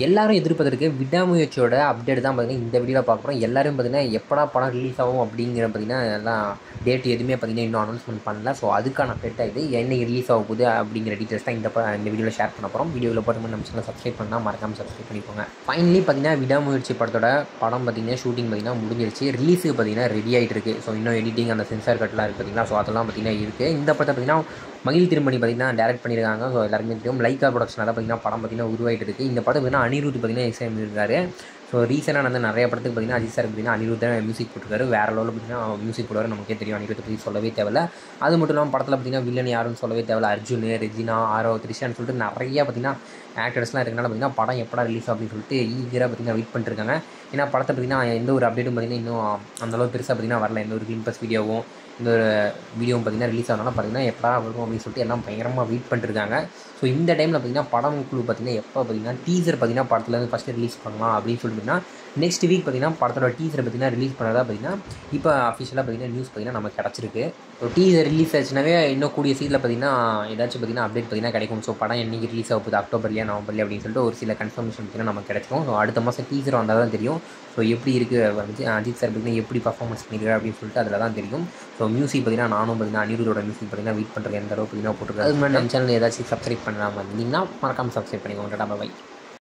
எல்லாரும் எதிர்ப்பதற்கு விடாமுயற்சியோட அப்டேட் தான் பார்த்தீங்கன்னா இந்த வீடியோவில் பார்க்க போகிறோம் எல்லாரும் பார்த்தீங்கன்னா எப்படா படம் ரிலீஸ் ஆகும் அப்படிங்கிற பார்த்தீங்கன்னா எல்லாம் டேட் எதுவுமே பார்த்தீங்கன்னா இன்னும் அனௌன்ஸ்மெண்ட் பண்ணல ஸோ அதுக்கான அப்டேட் இது என்னைக்கு ரிலீஸ் ஆக போகுது அப்படிங்கிற டீட்டெயில்ஸ் தான் இந்த ப- இந்த வீடியோவில் ஷேர் பண்ண போகிறோம் வீடியோவில் போட்டு நம்ம சேனல் சப்ஸ்கிரைப் பண்ணால் மறக்காமல் சப்ஸ்கிரைப் பண்ணிக்கோங்க ஃபைனலி பார்த்தீங்கன்னா விடாமுயற்சி படத்தோட படம் பார்த்தீங்கன்னா ஷூட்டிங் பார்த்தீங்கன்னா முடிஞ்சிருச்சு ரிலீஸுக்கு பார்த்தீங்கன்னா ரெடி ஆகிட்டு இருக்கு ஸோ இன்னும் எடிட்டிங் அந்த சென்சார் கட்லாம் இருக்குது பார்த்தீங்கன்னா ஸோ அதெல்லாம் பார்த்தீங்கன்னா இருக்குது இந்த படத்தை பார்த்தீங்கன்னா மகிழ் திருமணி பார்த்தீங்கன்னா டேரக்ட் பண்ணியிருக்காங்க ஸோ எல்லாருமே தெரியும் லைக்கா ப்ரொடக்ஷனாக பார்த்தீங்கன்னா படம் பார்த்தீங்கன்னா உருவாயிட்டு இருக்குது இந்த படம் பார்த்தீங்கன்னா அனிருத் பார்த்தீங்கன்னா இசையமைச்சிருக்காரு ஸோ ரீசெண்டாக நடந்த நிறைய படத்துக்கு பார்த்தீங்கன்னா அஜித் சார் பார்த்தீங்கன்னா அனிருத் தான் மியூசிக் போட்டிருக்காரு வேறு லெவலில் பார்த்தீங்கன்னா மியூசிக் போடுவார் நமக்கே தெரியும் அனிருத் பற்றி சொல்லவே தேவையில்ல அது மட்டும் இல்லாமல் படத்தில் பார்த்தீங்கன்னா வில்லன் யாருன்னு சொல்லவே தேவையில்ல அர்ஜுன் ரெஜினா ஆரோ த்ரிஷான்னு சொல்லிட்டு நிறைய பார்த்தீங்கன்னா ஆக்டர்ஸ்லாம் இருக்கனால பார்த்தீங்கன்னா படம் எப்படா ரிலீஸ் அப்படின்னு சொல்லிட்டு ஈகராக பார்த்தீங்கன்னா வெயிட் பண்ணிருக்காங்க ஏன்னா படத்தை பார்த்தீங்கன்னா எந்த ஒரு அப்டேட்டும் பார்த்தீங்கன்னா இன்னும் அந்தளவு பெருசாக பார்த்தீங்கன்னா வரல எந்த ஒரு கிளிம்பஸ் வீடியோவும் இந்த ஒரு வீடியோவும் பார்த்தீங்கன்னா ரிலீஸ் ஆகனால பார்த்தீங்கன்னா எப்படா வரும் அப்படின்னு சொல்லிட்டு எல்லாம் பயங்கரமாக வெயிட் பண்ணிருக்காங்க ஸோ இந்த டைமில் பார்த்தீங்கன்னா படம் குழு பார்த்தீங்கன்னா எப்போ பார்த்தீங்கன்னா டீசர் பார்த்தீங்கன்னா படத்துலேருந்து ஃபஸ்ட்டு ரிலீஸ் பண்ணலாம் அப்படின்னு சொல்லிட்டு பார்த்தீங்கன்னா நெக்ஸ்ட் வீக் பார்த்தீங்கன்னா படத்தோட டீசரை பார்த்தீங்கன்னா ரிலீஸ் பண்ணதா பார்த்தீங்கன்னா இப்போ அஃபிஷியலாக பார்த்தீங்கன்னா நியூஸ் பார்த்தீங்கன்னா நமக்கு கிடச்சிருக்கு ஸோ டீசர் ரிலீஸ் ஆச்சுனாவே இன்னும் கூடிய சீட்டில் பார்த்தீங்கன்னா ஏதாச்சும் பார்த்தீங்கன்னா அப்டேட் பார்த்தீங்கன்னா கிடைக்கும் ஸோ படம் என்னைக்கு ரிலீஸ் ஆக போகுது அக்டோபர்லையா நவம்பர்லையா அப்படின்னு சொல்லிட்டு ஒரு சில கன்ஃபர்மேஷன் பார்த்தீங்கன்னா நமக்கு கிடைச்சிரும் ஸோ அடுத்த மாதம் டீசர் வந்தால் தான் தெரியும் ஸோ எப்படி இருக்குது வந்து அஜித் சார் பார்த்தீங்கன்னா எப்படி பர்ஃபார்மன்ஸ் பண்ணியிருக்காரு அப்படின்னு சொல்லிட்டு அதில் தான் தெரியும் ஸோ மியூசிக் பார்த்தீங்கன்னா நானும் பார்த்தீங்கன்னா அனிருதோட மியூசிக் பார்த்தீங்கன்னா வெயிட் பண்ணுறேன் எந்த அளவுக்கு பார்த்தீங்கன்னா போட்டுருக்காரு அது மாதிரி நம்ம சேனல் ஏதாச்சும் சப்ஸ்கிரைப் பண்ணாமல் இருந்தீங்கன்னா மறக்காமல் சப்ஸ்கிரைப் பண்ணிக்கோங்க டாடா பை